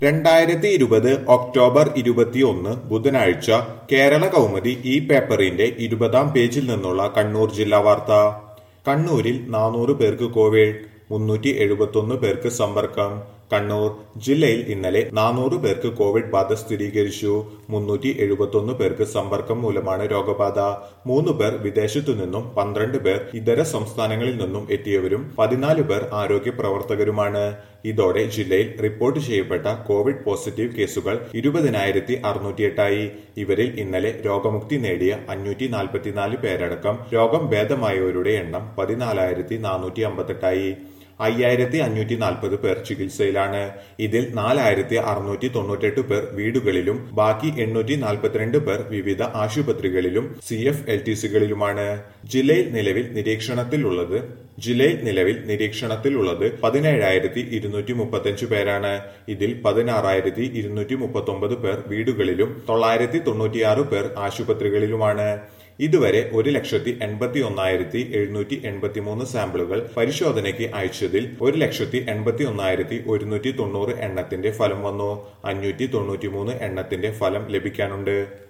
രണ്ടായിരത്തി ഇരുപത് ഒക്ടോബർ ഇരുപത്തിയൊന്ന് ബുധനാഴ്ച കേരള കൗമുദി ഈ പേപ്പറിന്റെ ഇരുപതാം പേജിൽ നിന്നുള്ള കണ്ണൂർ ജില്ലാ വാർത്ത കണ്ണൂരിൽ നാനൂറ് പേർക്ക് കോവിഡ് മുന്നൂറ്റി എഴുപത്തൊന്ന് പേർക്ക് സമ്പർക്കം കണ്ണൂർ ജില്ലയിൽ ഇന്നലെ നാനൂറ് പേർക്ക് കോവിഡ് ബാധ സ്ഥിരീകരിച്ചു മുന്നൂറ്റി എഴുപത്തൊന്ന് പേർക്ക് സമ്പർക്കം മൂലമാണ് രോഗബാധ മൂന്ന് പേർ വിദേശത്തു നിന്നും പന്ത്രണ്ട് പേർ ഇതര സംസ്ഥാനങ്ങളിൽ നിന്നും എത്തിയവരും പതിനാല് പേർ ആരോഗ്യ പ്രവർത്തകരുമാണ് ഇതോടെ ജില്ലയിൽ റിപ്പോർട്ട് ചെയ്യപ്പെട്ട കോവിഡ് പോസിറ്റീവ് കേസുകൾ ഇരുപതിനായിരത്തി അറുന്നൂറ്റിയെട്ടായി ഇവരിൽ ഇന്നലെ രോഗമുക്തി നേടിയ അഞ്ഞൂറ്റി നാൽപ്പത്തിനാല് പേരടക്കം രോഗം ഭേദമായവരുടെ എണ്ണം പതിനാലായിരത്തി നാനൂറ്റി അമ്പത്തെട്ടായി അയ്യായിരത്തി അഞ്ഞൂറ്റി നാൽപ്പത് പേർ ചികിത്സയിലാണ് ഇതിൽ നാലായിരത്തി അറുന്നൂറ്റി തൊണ്ണൂറ്റെട്ട് പേർ വീടുകളിലും ബാക്കി എണ്ണൂറ്റി നാൽപ്പത്തിരണ്ട് പേർ വിവിധ ആശുപത്രികളിലും സി എഫ് എൽ ടി സികളിലുമാണ് ജില്ലയിൽ നിലവിൽ നിരീക്ഷണത്തിലുള്ളത് ജില്ലയിൽ നിലവിൽ നിരീക്ഷണത്തിലുള്ളത് പതിനേഴായിരത്തി ഇരുന്നൂറ്റി മുപ്പത്തഞ്ച് പേരാണ് ഇതിൽ പതിനാറായിരത്തി ഇരുന്നൂറ്റി മുപ്പത്തൊമ്പത് പേർ വീടുകളിലും തൊള്ളായിരത്തി തൊണ്ണൂറ്റിയാറ് പേർ ആശുപത്രികളിലുമാണ് ഇതുവരെ ഒരു ലക്ഷത്തി എൺപത്തി ഒന്നായിരത്തി എഴുന്നൂറ്റി എൺപത്തി മൂന്ന് സാമ്പിളുകൾ പരിശോധനയ്ക്ക് അയച്ചതിൽ ഒരു ലക്ഷത്തി എൺപത്തി ഒന്നായിരത്തി ഒരുന്നൂറ്റി തൊണ്ണൂറ് എണ്ണത്തിന്റെ ഫലം വന്നു അഞ്ഞൂറ്റി തൊണ്ണൂറ്റി മൂന്ന് എണ്ണത്തിന്റെ ഫലം ലഭിക്കാനുണ്ട്